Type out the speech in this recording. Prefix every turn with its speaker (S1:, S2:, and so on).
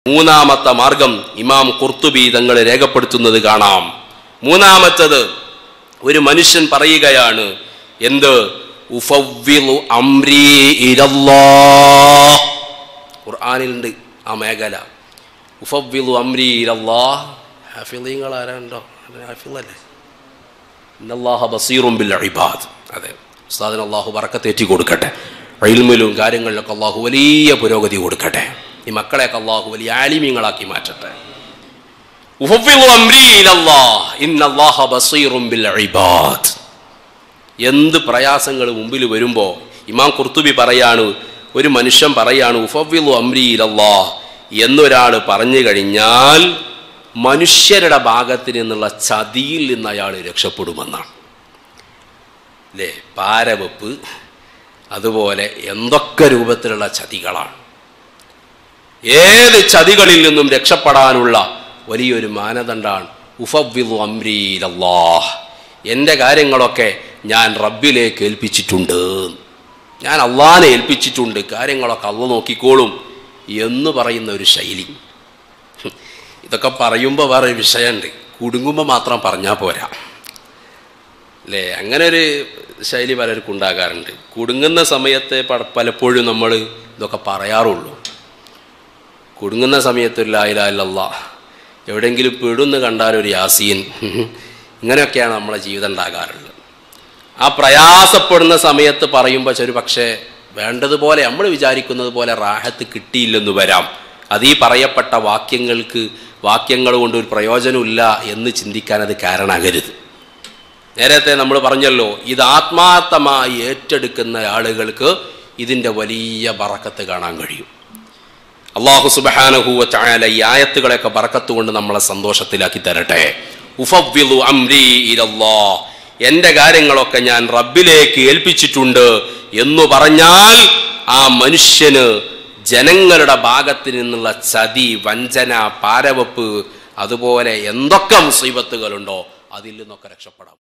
S1: മൂന്നാമത്തെ മാർഗം ഇമാം കുർത്തുബി തങ്ങൾ രേഖപ്പെടുത്തുന്നത് കാണാം മൂന്നാമത്തത് ഒരു മനുഷ്യൻ പറയുകയാണ് എന്ത് ഉഫവ്വിളു അംരീ ഇലല്ലാഹ്. ഖുർആനിലുണ്ട് ആ മേഖല ഉഫവ്വിളു അംരീ ഇലല്ലാഹ് ഹാഫിളീങ്ങൾ ആരാണ്ടോ ഹാഫിളല്ലേ ഇന്നല്ലാഹ ബസീറും ബിൽ ഇബാദ് അതെ ഉസ്താദിന് അള്ളാഹു വറക്കത്തേറ്റി കൊടുക്കട്ടെ ഇൽമിലും കാര്യങ്ങളിലൊക്കെ അള്ളാഹു വലിയ പുരോഗതി കൊടുക്കട്ടെ ഈ മക്കളെയൊക്കെ അള്ളാഹു വലിയ ആലിമ്യങ്ങളാക്കി മാറ്റട്ടെ ഉഫവ്വിളു അംരീ ഇലല്ലാഹ്. ഇന്നല്ലാഹ ബസീറും ബിൽ ഇബാദ് എന്ത് പ്രയാസങ്ങൾ മുമ്പിൽ വരുമ്പോൾ ഇമാം കുർത്തുബി പറയാണ് ഒരു മനുഷ്യൻ പറയാണ് ഉഫവ്വിളു അംരീ ഇലല്ലാഹ് എന്നൊരാൾ പറഞ്ഞു കഴിഞ്ഞാൽ മനുഷ്യരുടെ ഭാഗത്ത് നിന്നുള്ള ചതിയിൽ നിന്ന് അയാൾ രക്ഷപ്പെടുമെന്നാണ് അല്ലേ പാരവെപ്പ് അതുപോലെ എന്തൊക്കെ രൂപത്തിലുള്ള ചതികളാണ് ഏത് ചതികളിൽ നിന്നും രക്ഷപ്പെടാനുള്ള വലിയൊരു മാനദണ്ഡാണ് ഉഫവ്വിളു അംരീലല്ലാഹ് എൻ്റെ കാര്യങ്ങളൊക്കെ ഞാൻ റബ്ബിലേക്ക് ഏൽപ്പിച്ചിട്ടുണ്ട് ഞാൻ അള്ളാനെ ഏൽപ്പിച്ചിട്ടുണ്ട് കാര്യങ്ങളൊക്കെ അള്ള നോക്കിക്കോളും എന്ന് പറയുന്ന ഒരു ശൈലി ഹും. ഇതൊക്കെ പറയുമ്പോൾ വേറെ ഒരു വിഷയമുണ്ട് കുടുങ്ങുമ്പോൾ മാത്രം പറഞ്ഞാൽ പോരാ അല്ലേ അങ്ങനെ ഒരു ശൈലി പലർക്കും ഉണ്ടാകാറുണ്ട് കുടുങ്ങുന്ന സമയത്ത് പ- പലപ്പോഴും നമ്മൾ ഇതൊക്കെ പറയാറുള്ളൂ കുടുങ്ങുന്ന സമയത്ത് ഒരു ലായിലായില്ല എവിടെയെങ്കിലും പെടുന്ന് കണ്ടാൽ ഒരു യാസീൻ ഇങ്ങനെയൊക്കെയാണ് നമ്മളെ ജീവിതം ഉണ്ടാകാറുള്ളത് ആ പ്രയാസപ്പെടുന്ന സമയത്ത് പറയുമ്പോൾ ഒരു പക്ഷേ വേണ്ടതുപോലെ നമ്മൾ വിചാരിക്കുന്നത് പോലെ റാഹത്ത് കിട്ടിയില്ലെന്ന് വരാം അത് ഈ പറയപ്പെട്ട വാക്യങ്ങൾക്ക് വാക്യങ്ങൾ കൊണ്ട് ഒരു പ്രയോജനമില്ല എന്ന് ചിന്തിക്കാൻ അത് കാരണമാകരുത് നേരത്തെ നമ്മൾ പറഞ്ഞല്ലോ ഇത് ആത്മാർത്ഥമായി ഏറ്റെടുക്കുന്ന ആളുകൾക്ക് ഇതിൻ്റെ വലിയ ബറക്കത്ത് കാണാൻ കഴിയും അള്ളാഹു സുബഹാനഹുവ ചായാല ഈ ആയത്തുകളെയൊക്കെ ബറക്കത്ത് കൊണ്ട് നമ്മളെ സന്തോഷത്തിലാക്കി തരട്ടെ ഉഫവ്വിളു അംരി ഇലല്ലാ എൻ്റെ കാര്യങ്ങളൊക്കെ ഞാൻ റബ്ബിലേക്ക് ഏൽപ്പിച്ചിട്ടുണ്ട് എന്ന് പറഞ്ഞാൽ ആ മനുഷ്യന് ജനങ്ങളുടെ ഭാഗത്ത് നിന്നുള്ള ചതി വഞ്ചന പാരവപ്പ് അതുപോലെ എന്തൊക്കെ മുസീബത്തുകളുണ്ടോ അതിൽ നിന്നൊക്കെ രക്ഷപ്പെടാം